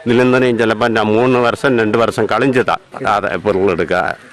ഇതിൽ നിന്ന് ചിലപ്പോൾ ഞാൻ മൂന്ന് വർഷം രണ്ട് വർഷം കളിഞ്ചതാ அதை பொருள் எடுக்க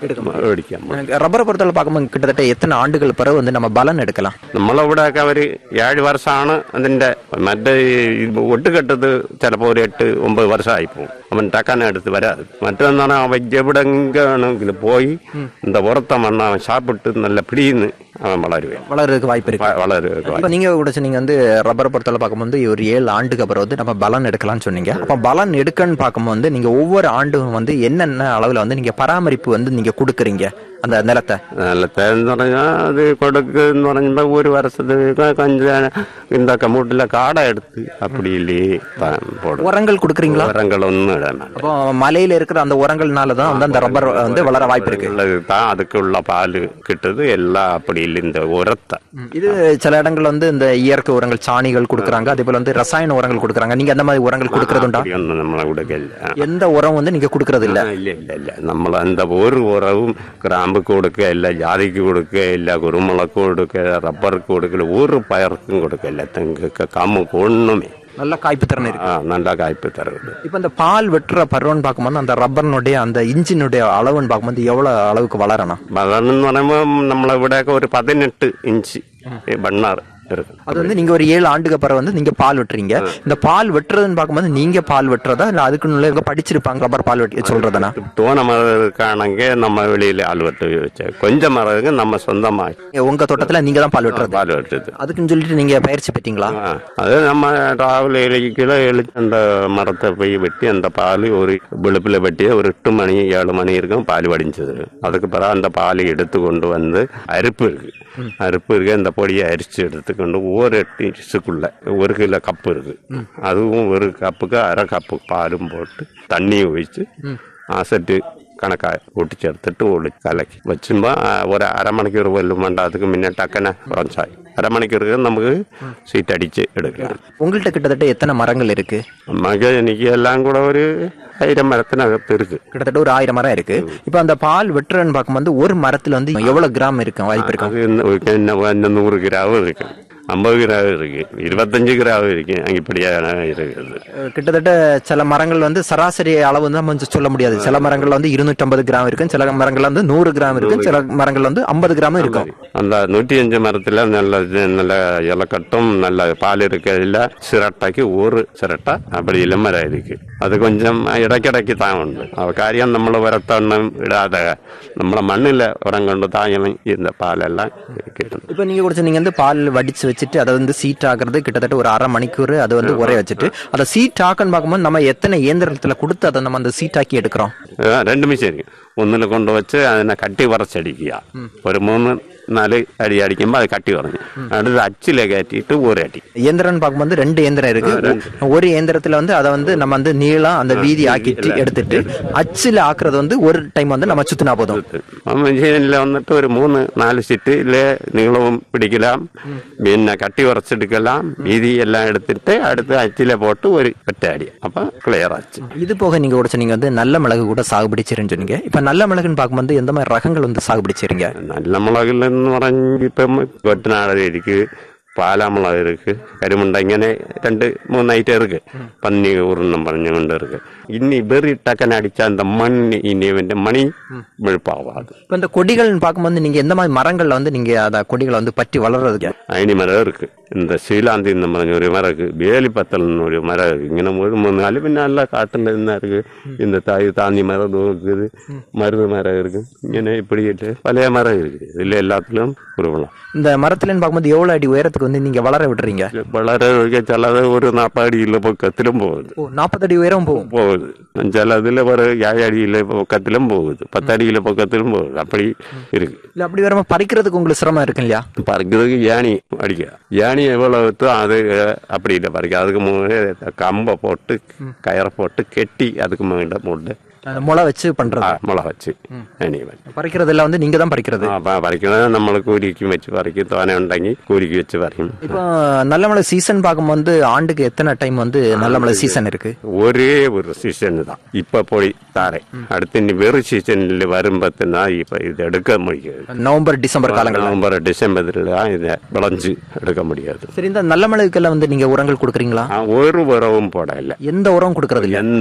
മേടിക്കാൻ ரப்பரை பொறுத்தவரை பார்க்கும்போது கிட்டத்தட்ட எத்தனை ஆண்டுகள் பிறகு வந்து நம்ம பலன் எடுக்கலாம் നമ്മളിവിടെയൊക്കെ ഒരു ഏഴ് വർഷമാണ് അതിന്റെ മറ്റേ ഈ ഒട്ടുകെട്ടത് ചിലപ്പോൾ ഒരു എട്ട് ഒമ്പത് വർഷമായി പോകും അവൻ ടക്കാൻ എടുത്ത് വരാത് മറ്റൊന്നാണ് അവൻ എവിടെങ്കിലും പോയി இந்த உரத்தை மண்ணை அவன் சாப்பிட்டு நல்ல பிடின்னு அவன் வளருவேன் வளர்றதுக்கு வாய்ப்பு இருக்கு வ- வளரு இப்போ நீங்க கூட சொன்னீங்க வந்து ரப்பரை பொறுத்தவரை பார்க்கும்போது ஒரு ஏழு ஆண்டுக்கு அப்புறம் வந்து நம்ம பலன் எடுக்கலாம்னு சொன்னீங்க அப்ப பலன் எடுக்கன்னு பார்க்கும்போது நீங்க ஒவ்வொரு ஆண்டும் வந்து என்னென்ன அளவுல வந்து நீங்க பராமரிப்பு வந்து நீங்க கொடுக்குறீங்க அந்த நிலத்தை നിലത്തെന്ന് പറഞ്ഞാൽ അത് കൊടുക്കെന്ന് പറയുമ്പോൾ ഒരു വർഷത്തേക്ക് കഞ്ച ഇതൊക്കെ മൂട്ടിലെ കാട എടുത്ത് അപ്പടിയില്ലേ പോടും உரங்கள் கொடுக்குறீங்களா உரங்களൊന്നും ഇടാൻ அப்போ மலையில இருக்கிற அந்த உரங்கள்னால தான் வந்து அந்த ரப்பர் வந்து வளர வாய்ப்பு இருக்கு உள்ளது தான் அதுக்குள்ள பால் கிட்டுது எல்லாம் அப்படி இல்லை இந்த உரத்தை இது சில இடங்கள்ல வந்து இந்த இயற்கை உரங்கள் சாணிகள் கொடுக்குறாங்க அதே போல வந்து ரசாயன உரங்கள் கொடுக்குறாங்க நீங்க அந்த மாதிரி உரங்கள் கொடுக்கறதுண்டா அப்படிയൊന്നും നമ്മളെ കൊടുക്കില്ല எந்த உரம் வந்து நீங்க கொடுக்கறது இல்ல ഇല്ല ഇല്ല ഇല്ല നമ്മൾ എന്താ ഒരു ഉറവും ഗ്രാമ്പുക്ക് കൊടുക്കുകയില്ല ജാതിക്ക് കൊടുക്കുകയില്ല കുരുമുളക്ക് കൊടുക്കുക റബ്ബർക്ക് കൊടുക്കില്ല ഒരു പയർക്കും കൊടുക്കില്ല തെങ്ങൊക്കെ കമ്മുക്ക് ഒന്നുമേ நல்ல காய்ப்பு திறன் இருக்கு ആ നല്ല കായ്പ് തരുന്നത് இப்போ இந்த பால் வெட்டுற பருவம்னு பார்க்கும்போது அந்த ரப்பர்னுடைய அந்த இன்ஜினுடைய அளவுன்னு பார்க்கும்போது எவ்வளவு அளவுக்கு வளரணும் വളർന്നെന്ന് പറയുമ്പോൾ നമ്മളിവിടെയൊക്കെ ഒരു പതിനെട്ട് ഇഞ്ച് ബണ്ണാർ இருக்கும் அது வந்து நீங்க ஒரு ஏழு ஆண்டுக்கு அப்புறம் வந்து நீங்க பால் வெட்டுறீங்க இந்த பால் வெட்டுறதுன்னு பார்க்கும்போது நீங்க பால் வெட்டுறதா இல்ல அதுக்குள்ள இவங்க படிச்சிருப்பாங்க ரப்பர் பால் வெட்டி சொல்றதுனா தோண மரம் இருக்காണെങ്കിൽ நம்ம வெளியில ஆள் வெட்டு வச்சு கொஞ்சம் மரம் இருக்கு நம்ம சொந்தமாக உங்க தோட்டத்துல நீங்க தான் பால் வெட்டுறது பால் வெட்டுது அதுக்குன்னு சொல்லிட்டு நீங்க பயிற்சி பெற்றீங்களா ஆ, அது நம்ம ராവിലെ எழுதிக்கல எழு அந்த மரத்தை போய் வெட்டி அந்த பால் ஒரு வெளுப்பில் வெட்டி ஒரு எட்டு மணி ஏழு மணி இருக்கும் பால் வடிஞ்சது அதுக்கு பிறகு அந்த பால் எடுத்து கொண்டு வந்து அரிப்பு இருக்கு அரிப்பு இருக்கு அந்த பொடியை அரிச்சு எடுத்துக்கொண்டு ஒரு எட்டு இன்ச்சுக்குள்ள ஒரு கிலோ கப்பு இருக்கு அதுவும் ஒரு கப்புக்கு அரை கப்பு பாலும் போட்டு தண்ணியும் ஒழிச்சு ஆசட்டு കണക്കായി കൂട്ടിച്ചേർത്തിട്ട് ഒളി കലക്കി വെച്ചുമ്പോൾ ഒരു അരമണിക്കൂർ വല്ലതും വേണ്ട അതിന് മുന്നേ ടക്കനെ കുറച്ചായി അരമണിക്കൂർ നമുക്ക് സീറ്റ് അടിച്ച് എടുക്കാം உங்கள்கிட்ட கிட்டத்தட்ட எத்தனை மரங்கள் இருக்கு നമുക്ക് എനിക്ക് എല്ലാം കൂടെ ഒരു ആയിരം മരത്തിനകത്ത് ഇருக்கு கிட்டத்தட்ட ஒரு ஆயிரம் மரம் இருக்கு இப்போ அந்த பால் வெட்டுறன்னு பார்க்கும்போது ஒரு மரத்துல வந்து எவ்வளவு கிராம் இருக்கும் வாய்ப்பு இருக்கும் அது என்ன- என்ன என்ன நூறு கிராம் இருக்கு ஐம்பது கிராம் இருக்கு இருபத்தஞ்சு கிராம் இருக்கு இப்படியான இருக்குது அஹ் கிட்டத்தட்ட சில மரங்கள் வந்து சராசரி அளவு வந்து நம்ம சொல்ல முடியாது சில மரங்கள்ல வந்து இருநூற்றம்பது கிராம் இருக்கும் சில மரங்கள்ல வந்து நூறு கிராம் இருக்கும் சில மரங்கள் வந்து ஐம்பது கிராம் இருக்கும் அந்த நூற்றி அஞ்சு மரத்தில் நல்ல நல்ல இலக்கட்டும் நல்ல பால் இருக்கிறதுல சிரட்டைக்கு ஒரு சிரட்டை அப்படி இளமரம் இருக்கு அது கொஞ்சம் ഇടയ്ക്കിടയ്ക്ക് தான் உண்டு அவ காரியம் നമ്മൾ ഉരത്തൊന്നും ഇടാതെ നമ്മളെ മണ്ണിലെ ഉരം കൊണ്ട് താങ്ങണം இந்த பாலெல்லாம் കിട്ടുന്നു இப்போ நீங்க கூட நீங்க வந்து பால் வடிச்சு வச்சுட்டு அதை வந்து சீட் ஆக்குறது கிட்டத்தட்ட ஒரு அரை மணிக்கூர் அதை வந்து உரைய வச்சுட்டு அதை சீட் ஆக்குன்னு பார்க்கும்போது நம்ம எத்தனை இயந்திரத்துல கொடுத்து அதை நம்ம அந்த சீட் ஆக்கி எடுக்கிறோம் ആ, രണ്ട് മിഷൻ ഇരിക്കും ഒന്നിൽ കൊണ്ടുവച്ച് അതിനെ കട്ടി കുറച്ചടിക്കുക ഒരു മൂന്ന് നാല് അടി അടിക്കുമ്പോൾ അത് കട്ടി കുറഞ്ഞു അടുത്ത് അച്ചിലെ കയറ്റിയിട്ട് ഒരടി இயந்திரம்னு பார்க்கும்போது ரெண்டு இயந்திரம் இருக்கு ஒரு இயந்திரத்துல வந்து அதை வந்து நம்ம வந்து நீளம் அந்த வீதி ஆக்கிட்டு எடுத்துட்டு அச்சுல ஆக்குறது வந்து ஒரு டைம் வந்து நம்ம சுத்தினா போதும் ആ മെഷീനിൽ വന്നിട്ട് ഒരു മൂന്ന് നാല് സിറ്റിലെ നീളവും പിടിക്കലാം പിന്നെ കട്ടി കുറച്ചെടുക്കലാം വീതി എല്ലാം എടുത്തിട്ട് അടുത്ത് അച്ചിലെ പോട്ട് ഒരു ഒറ്റ അടി അപ്പൊ ക്ലിയർ ആச்சு இது போக நீங்க கூட சொன்னீங்க வந்து நல்ல மிளகு கூட சாகுபடி செய்றேன்னு சொன்னீங்க இப்ப நல்ல மிளகுன்னு பார்க்கும்போது எந்த மாதிரி ரகங்கள் வந்து சாகுபடி செய்றீங்க നല്ല മുളകിൽ എന്ന് പറഞ്ഞ് ഇപ്പം കൊറ്റനാട് ഇരിക്ക് പാലാമുളക് ഇருக்கு കരിമുണ്ട ഇങ്ങനെ രണ്ട് മൂന്ന് ഐറ്റം ഇருக்கு പന്നി ഊർന്നും പറഞ്ഞുകൊണ്ട് ഇருக்கு ഇനി വെറി ടക്കൻ അടിച്ചാൽ அந்த மண் இனி இவന്റെ மணி வெளுப்பாகாது இப்ப இந்த கொடிகள்னு பார்க்கும்போது நீங்க எந்த மாதிரி மரங்கள்ல வந்து நீங்க அந்த கொடிகளை வந்து பற்றி வளர்றதுக்கு അയിനി മരം ഇருக்கு இந்த சீலாந்தி എന്ന് പറഞ്ഞ ഒരു മരം இருக்கு വേലിപ്പത്തൽ ഒരു മരം இருக்கு ഇങ്ങനെ ഒരു മൂന്ന് നാല് പിന്നെ നല്ല കാട്ടിൽ என்ன இருக்கு இந்த தாய் தாந்தி மரம் இதுவும் இருக்குது மருது மரம் இருக்கு இങ്ങനെ இப்படிட்டு பழைய மரம் இருக்கு இதுல எல்லாத்துலயும் உருவலாம் இந்த மரத்துலன்னு பார்க்கும்போது எவ்வளவு அடி உயரத்துக்கு வந்து நீங்க வளர விடுறீங்க വളരെ ചിലത് ഒരു നാൽപ്പടിയിലെ പൊക്കത്തിലും പോകുന്നത് ஓ நாற்பது அடி உயரம் போகும் പോകുന്നത് ചിലതിൽ ഒരു ഏഴടിയിലെ പൊക്കത്തിലും പോകുന്നത് പത്തടിയിലെ പൊക്കത്തിലും പോകുന്നത് അപ്പടി இருக்கு இல்ல அப்படி வரமா பறிக்கிறதுக்கு உங்களுக்கு சிரமம் இருக்கு இல்லையா பறிக்கிறதுக்கு ஏணி அடிக்க ஏணி எவ்வளவு வித்தோ அது அப்படி இல்லை பறிக்க அதுக்கு முன்னாடி கம்பை போட்டு கயரை போட்டு கெட்டி அதுக்கு மேல போட்டு அந்த முளை வச்சு பண்றது ஆ, முளை வச்சு ஏணி வச்சு பறிக்கிறதெல்லாம் வந்து நீங்க தான் பறிக்கிறது ആ, പ- പറിക്കുന്നത് നമ്മൾ കൂലിക്കും വെച്ച് പറിക്കും തോന ഉണ്ടെങ്കിൽ കൂലിക്ക് வெச்சு പറിക്കും இப்போ நல்ல மழை சீசன் பார்க்கும்போது ஆண்டுக்கு எத்தனை டைம் வந்து நல்ல மழை சீசன் இருக்கு ஒரே ஒரு சீசன் தான் இப்ப போய் தாரேன் அடுத்து இனி வெறு சீசனில் வரும்போதுன்னா இப்ப இது எடுக்க முடியாது நவம்பர் டிசம்பர் காலங்கள் நவம்பர் டிசம்பரில் தான் இதை விளைஞ்சு எடுக்க முடியாது சரி இந்த நல்ல மழைக்கெல்லாம் வந்து நீங்க உரங்கள் கொடுக்குறீங்களா நான் ஒரு உரவும் போடல எந்த உரம் கொடுக்கறது இல்ல எந்த